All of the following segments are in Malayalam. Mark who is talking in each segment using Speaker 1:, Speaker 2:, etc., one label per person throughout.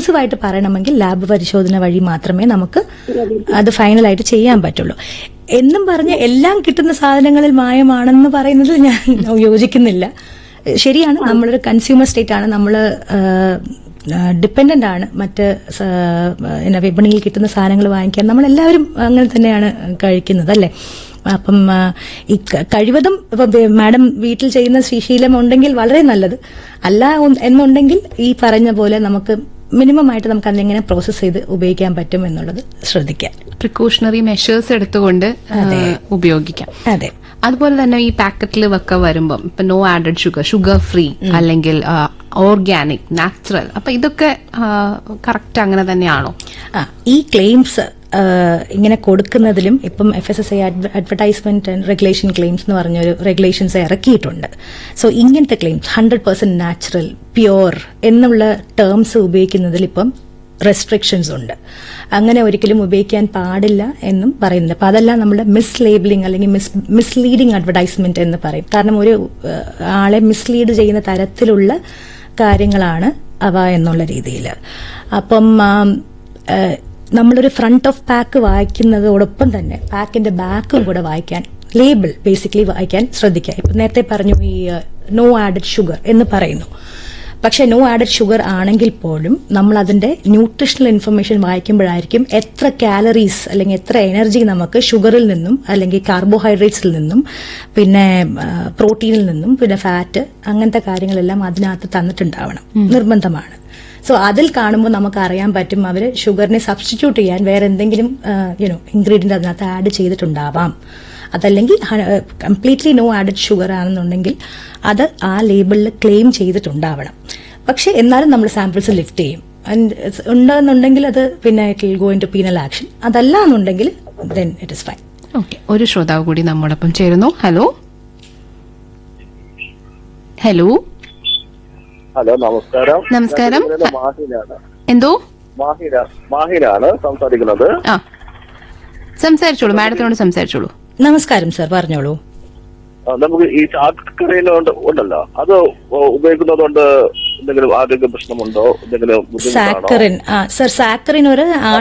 Speaker 1: കൺക്ലൂസീവ് ആയിട്ട് പറയണമെങ്കിൽ ലാബ് പരിശോധന വഴി മാത്രമേ നമുക്ക് അത് ഫൈനലായിട്ട് ചെയ്യാൻ പറ്റുള്ളൂ എന്നും പറഞ്ഞ് എല്ലാം കിട്ടുന്ന സാധനങ്ങളിൽ മായമാണെന്ന് പറയുന്നത് ഞാൻ യോജിക്കുന്നില്ല ശരിയാണ് നമ്മളൊരു കൺസ്യൂമർ സ്റ്റേറ്റ് ആണ് നമ്മൾ ഡിപ്പെൻഡന്റ് ആണ് മറ്റ് സ- പിന്നെ വിപണിയിൽ കിട്ടുന്ന സാധനങ്ങൾ വാങ്ങിക്കാൻ നമ്മളെല്ലാവരും അങ്ങനെ തന്നെയാണ് കഴിക്കുന്നത് അല്ലേ അപ്പം ആ, ഈ ക- കഴിവതും ഇപ്പൊ വേ- മാഡം വീട്ടിൽ ചെയ്യുന്ന ശ്രീശീലം ഉണ്ടെങ്കിൽ വളരെ നല്ലത് അല്ല ഉ- എന്നുണ്ടെങ്കിൽ ഈ പറഞ്ഞ പോലെ നമുക്ക് മിനിമം ആയിട്ട് നമുക്ക് അതെങ്ങനെ പ്രോസസ്സ് ചെയ്ത് ഉപയോഗിക്കാൻ പറ്റും എന്നുള്ളത് ശ്രദ്ധിക്കാം
Speaker 2: പ്രിക്കോഷണറി മെഷേഴ്സ് എടുത്തുകൊണ്ട് ആ, ഉപയോഗിക്കാം
Speaker 1: അതെ
Speaker 2: അതുപോലെ തന്നെ ഈ പാക്കറ്റിൽ ഒക്കെ വരുമ്പം ഇപ്പൊ no added sugar sugar free അല്ലെങ്കിൽ ഓർഗാനിക് നാച്ചുറൽ അപ്പൊ ഇതൊക്കെ കറക്റ്റ് അങ്ങനെ തന്നെയാണോ
Speaker 1: ആ ഈ ക്ലെയിംസ് ഇങ്ങനെ കൊടുക്കുന്നതിലും ഇപ്പം F S S I advertisement and regulation claims എന്ന് പറഞ്ഞൊരു റെഗുലേഷൻസ് ഇറക്കിയിട്ടുണ്ട് സോ ഇങ്ങനത്തെ claims hundred percent natural pure എന്നുള്ള ടേംസ് ഉപയോഗിക്കുന്നതിൽ ഇപ്പം റെസ്ട്രിക്ഷൻസ് ഉണ്ട് അങ്ങനെ ഒരിക്കലും ഉപയോഗിക്കാൻ പാടില്ല എന്നും പറയുന്നുണ്ട് അപ്പൊ അതെല്ലാം നമ്മുടെ മിസ് ലേബിളിംഗ് അല്ലെങ്കിൽ മിസ് മിസ്ലീഡിംഗ് അഡ്വർടൈസ്മെന്റ് എന്ന് പറയും കാരണം ഒരു ഏഹ്, ആളെ മിസ്ലീഡ് ചെയ്യുന്ന തരത്തിലുള്ള കാര്യങ്ങളാണ് അവ എന്നുള്ള രീതിയിൽ അപ്പം ആം, ഏഹ്, നമ്മളൊരു ഫ്രണ്ട് ഓഫ് പാക്ക് വായിക്കുന്നതോടൊപ്പം തന്നെ പാക്കിന്റെ ബാക്കും കൂടെ വായിക്കാൻ ലേബിൾ ബേസിക്കലി വായിക്കാൻ ശ്രദ്ധിക്കുക ഇപ്പൊ നേരത്തെ പറഞ്ഞു ഈ നോ ആഡഡ് ഷുഗർ എന്ന് പറയുന്നു പക്ഷെ നോ ആഡഡ് ഷുഗർ ആണെങ്കിൽ പോലും നമ്മൾ അതിന്റെ ന്യൂട്രീഷണൽ ഇൻഫർമേഷൻ വായിക്കുമ്പോഴായിരിക്കും എത്ര കാലറീസ് അല്ലെങ്കിൽ എത്ര എനർജി നമുക്ക് ഷുഗറിൽ നിന്നും അല്ലെങ്കിൽ കാർബോഹൈഡ്രേറ്റ്സിൽ നിന്നും പിന്നെ പ്രോട്ടീനിൽ നിന്നും പിന്നെ ഫാറ്റ് അങ്ങനത്തെ കാര്യങ്ങളെല്ലാം അതിനകത്ത് തന്നിട്ടുണ്ടാവണം നിർബന്ധമാണ് സോ അതിൽ കാണുമ്പോൾ നമുക്ക് അറിയാൻ പറ്റും അവർ ഷുഗറിനെ സബ്സ്റ്റിറ്റ്യൂട്ട് ചെയ്യാൻ വേറെ എന്തെങ്കിലും യുനോ ഇൻഗ്രീഡിയന്റ് അതിനകത്ത് ആഡ് ചെയ്തിട്ടുണ്ടാവാം അതല്ലെങ്കിൽ കംപ്ലീറ്റ്ലി നോ ആഡഡ് ഷുഗർ ആണെന്നുണ്ടെങ്കിൽ അത് ആ ലേബിളിൽ ക്ലെയിം ചെയ്തിട്ടുണ്ടാവണം പക്ഷെ എന്നാലും നമ്മൾ സാമ്പിൾസ് ലിഫ്റ്റ് ചെയ്യും And ഉണ്ടെന്നുണ്ടെങ്കിൽ അത് പിന്നെ it will go into penal action അതല്ല എന്നുണ്ടെങ്കിൽ then it is fine
Speaker 2: okay ഒരു ശ്രോതാവ് കൂടി നമ്മോടൊപ്പം ചേരുന്നു ഹലോ ഹലോ
Speaker 3: ഹലോ നമസ്കാരം
Speaker 2: നമസ്കാരം.
Speaker 3: ഞാൻ ഇതിലെ മാഹിലാണ്
Speaker 2: എന്തോ
Speaker 3: മാഹില മാഹിലാണ് സംസാരിക്കുന്നത്
Speaker 2: ആ സംസാരിച്ചോളൂ മാഡത്തിനോട് സംസാരിച്ചോളൂ
Speaker 1: നമസ്കാരം സർ പറഞ്ഞോളൂ
Speaker 3: ആ, നമുക്ക് ഈ ചാക്കറിയിൽ ഉണ്ടല്ലോ അത് ഉപയോഗിക്കുന്നത് കൊണ്ട് എന്തെങ്കിലും ആരോഗ്യ പ്രശ്നമുണ്ടോ എന്തെങ്കിലും ബുദ്ധിമുട്ടാണോ
Speaker 1: സാക്കറിൻ ആ സർ സാക്കറിൻ ഒരു ആ-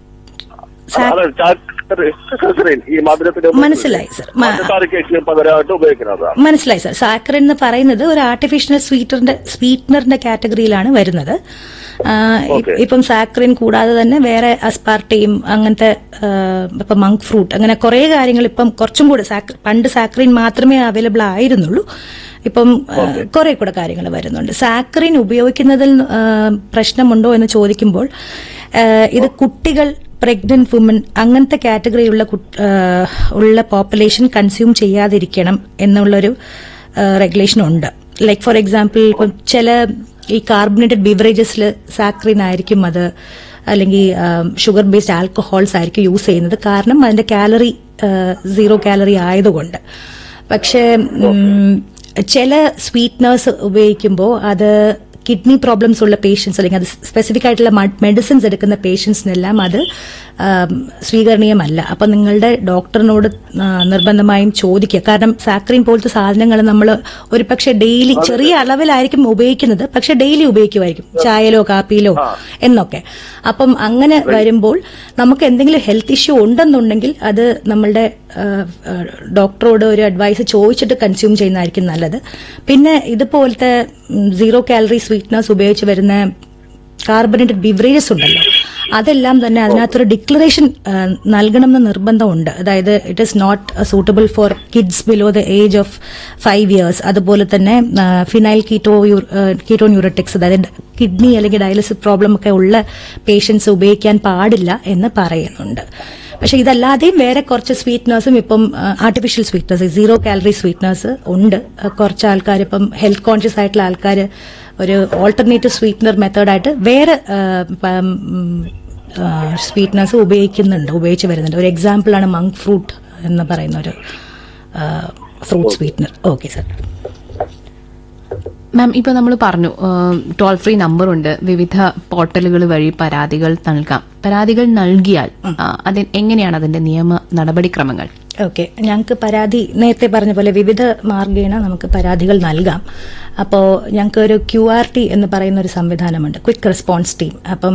Speaker 1: സാ-
Speaker 3: അതെ ചാക്കറിൻ ഈ മധുരത്തിന്
Speaker 1: മനസ്സിലായി, സർ. മ-
Speaker 3: പഞ്ചസാരയ്ക്ക് പകരമായിട്ട് ഉപയോഗിക്കുന്നത്
Speaker 1: മനസ്സിലായി സർ സാക്കറിൻ എന്ന് പറയുന്നത് ഒരു ആർട്ടിഫിഷ്യൽ സ്വീറ്ററിന്റെ സ്വീറ്റ്നറിന്റെ കാറ്റഗറിയിലാണ് വരുന്നത് ആ, ഇ-
Speaker 3: Okay.
Speaker 1: ഇപ്പം സാക്കറിൻ കൂടാതെ തന്നെ വേറെ അസ്പാർട്ടയും അങ്ങനത്തെ ആ, ഇപ്പം മങ്ക് ഫ്രൂട്ട് അങ്ങനെ കുറെ കാര്യങ്ങൾ ഇപ്പം കുറച്ചും കൂടെ സാക്ര- പണ്ട് സാക്കറിൻ മാത്രമേ അവൈലബിൾ ആയിരുന്നുള്ളൂ ഇപ്പം കുറെ കൂടെ കാര്യങ്ങൾ വരുന്നുണ്ട് സാക്കറിൻ ഉപയോഗിക്കുന്നതിൽ ആ, പ്രശ്നമുണ്ടോ എന്ന് ചോദിക്കുമ്പോൾ ആ, ഇത് കുട്ടികൾ പ്രഗ്നന്റ് വുമൻ അങ്ങനത്തെ കാറ്റഗറിയുള്ള കുട്ട്- ആ, ഉള്ള പോപ്പുലേഷൻ കൺസ്യൂം ചെയ്യാതിരിക്കണം എന്നുള്ളൊരു റെഗുലേഷൻ ഉണ്ട് ലൈക്ക് ഫോർ എക്സാമ്പിൾ ഇപ്പം ചില ഈ കാർബണേറ്റഡ് ബിവറേജസിൽ സാക്രിൻ ആയിരിക്കും അത് അല്ലെങ്കിൽ ഷുഗർ ബേസ്ഡ് ആൽക്കഹോൾസ് ആയിരിക്കും യൂസ് ചെയ്യുന്നത് കാരണം അതിന്റെ കാലറി സീറോ കാലറി ആയതുകൊണ്ട് പക്ഷേ ഉം, ചില സ്വീറ്റ്നേഴ്സ് ഉപയോഗിക്കുമ്പോൾ അത് കിഡ്നി പ്രോബ്ലംസ് ഉള്ള പേഷ്യൻസ് അല്ലെങ്കിൽ അത് സ്പെസിഫിക് ആയിട്ടുള്ള മെഡിസിൻസ് എടുക്കുന്ന പേഷ്യൻസിനെല്ലാം അത് ആം, സ്വീകരണീയമല്ല അപ്പൊ നിങ്ങളുടെ ഡോക്ടറിനോട് ആ, നിർബന്ധമായും ചോദിക്കുക കാരണം സാക്രീൻ പോലത്തെ സാധനങ്ങൾ നമ്മൾ ഒരു പക്ഷെ ഡെയിലി ചെറിയ അളവിലായിരിക്കും ഉപയോഗിക്കുന്നത് പക്ഷെ ഡെയിലി ഉപയോഗിക്കുമായിരിക്കും ചായയിലോ കാപ്പിയിലോ എന്നൊക്കെ അപ്പം അങ്ങനെ വരുമ്പോൾ നമുക്ക് എന്തെങ്കിലും ഹെൽത്ത് ഇഷ്യൂ ഉണ്ടെന്നുണ്ടെങ്കിൽ അത് നമ്മളുടെ ആ, ആ, ഡോക്ടറോട് ഒരു അഡ്വൈസ് ചോദിച്ചിട്ട് കൺസ്യൂം ചെയ്യുന്നതായിരിക്കും നല്ലത് പിന്നെ ഇതുപോലത്തെ സീറോ കാലറി സ്വീറ്റ്നസ് ഉപയോഗിച്ച് വരുന്ന കാർബണേറ്റഡ് ബിവറേജസ് ഉണ്ടല്ലോ അതെല്ലാം തന്നെ അതിനകത്തൊരു ഡിക്ലറേഷൻ നൽകണമെന്ന് നിർബന്ധമുണ്ട് അതായത് it is not suitable for kids below the age of five years അതുപോലെ തന്നെ ഫിനൈൽ കീറ്റോ കീറ്റോ ന്യൂറോട്ടിക്സ് അതായത് കിഡ്നി അല്ലെങ്കിൽ ഡയാലിസിസ് പ്രോബ്ലം ഒക്കെ ഉള്ള പേഷ്യൻസ് ഉപയോഗിക്കാൻ പാടില്ല എന്ന് പറയുന്നുണ്ട് പക്ഷെ ഇതല്ലാതെയും വേറെ കുറച്ച് സ്വീറ്റ്നേഴ്സും ഇപ്പം artificial sweeteners zero calorie sweeteners ഉണ്ട് ആ, കുറച്ച് ആൾക്കാർ ഇപ്പം ഹെൽത്ത് കോൺഷ്യസ് ആയിട്ടുള്ള ആൾക്കാർ ഒരു ഓൾട്ടർനേറ്റീവ് സ്വീറ്റ്നർ മെത്തേഡായിട്ട് വേറെ സ്വീറ്റ്നേഴ്സ് ഉപയോഗിക്കുന്നുണ്ട് ഉപയോഗിച്ച് വരുന്നുണ്ട് ഒരു എക്സാമ്പിളാണ് മങ്ക് ഫ്രൂട്ട് എന്ന് പറയുന്ന ഒരു fruit sweetener okay sir
Speaker 2: ma'am ഇപ്പൊ നമ്മൾ പറഞ്ഞു ടോൾ ഫ്രീ നമ്പർ ഉണ്ട് വിവിധ പോർട്ടലുകൾ വഴി പരാതികൾ നൽകാം പരാതികൾ നൽകിയാൽ ആ, അത് എങ്ങനെയാണ് അതിന്റെ നിയമ നടപടിക്രമങ്ങൾ
Speaker 1: ഓക്കെ ഞങ്ങൾക്ക് പരാതി നേരത്തെ പറഞ്ഞ പോലെ വിവിധ മാർഗേണ നമുക്ക് പരാതികൾ നൽകാം അപ്പോൾ ഞങ്ങൾക്ക് ഒരു ക്യു ആർ ടി എന്ന് പറയുന്ന ഒരു സംവിധാനമുണ്ട് ക്വിക്ക് റെസ്പോൺസ് ടീം അപ്പം